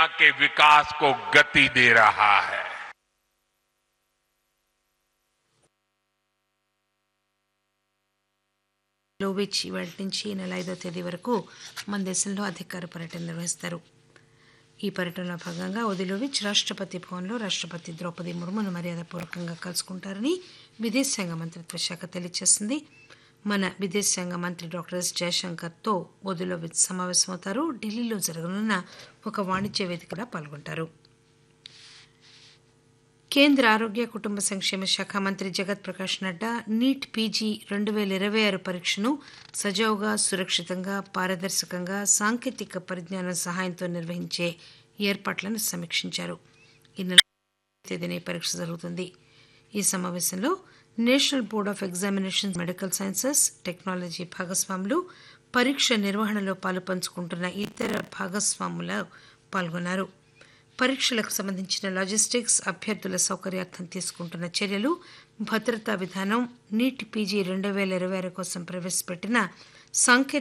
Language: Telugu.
के विकास को गति दे रहा है లోవిచ్ ఇవాళ నుంచి ఈ నెల ఐదో తేదీ వరకు మన దేశంలో అధికార పర్యటన నిర్వహిస్తారు ఈ పర్యటనలో భాగంగా ఒదిలోవిచ్ రాష్ట్రపతి భవన్లో రాష్ట్రపతి ద్రౌపది ముర్మును మర్యాదపూర్వకంగా కలుసుకుంటారని విదేశాంగ మంత్రిత్వ శాఖ తెలియజేసింది మన విదేశాంగ మంత్రి డాక్టర్ ఎస్ జయశంకర్తో ఒదిలోవిచ్ సమావేశమవుతారు ఢిల్లీలో జరగనున్న ఒక వాణిజ్య వేదికలో పాల్గొంటారు కేంద్ర ఆరోగ్య కుటుంబ సంక్షేమ శాఖ మంత్రి జగత్ ప్రకాష్ నడ్డా నీట్ పీజీ రెండు వేల ఇరవై ఆరు పరీక్షను సజావుగా సురక్షితంగా పారదర్శకంగా సాంకేతిక పరిజ్ఞానం సహాయంతో నిర్వహించే ఏర్పాట్లను సమీక్షించారు ఈ నెల తేదీన ఈ పరీక్ష జరుగుతుంది ఈ సమావేశంలో national board of examinations medical sciences technology భాగస్వాములు పరీక్ష నిర్వహణలో పాలు పంచుకుంటున్న ఇతర భాగస్వాములు పాల్గొన్నారు పరీక్షలకు సంబంధించిన లాజిస్టిక్స్ అభ్యర్థుల సౌకర్యార్థం తీసుకుంటున్న చర్యలు భద్రతా విధానం నీట్ పీజీ రెండు వేల ఇరవై ఆరు కోసం ప్రవేశపెట్టిన సాంకేతిక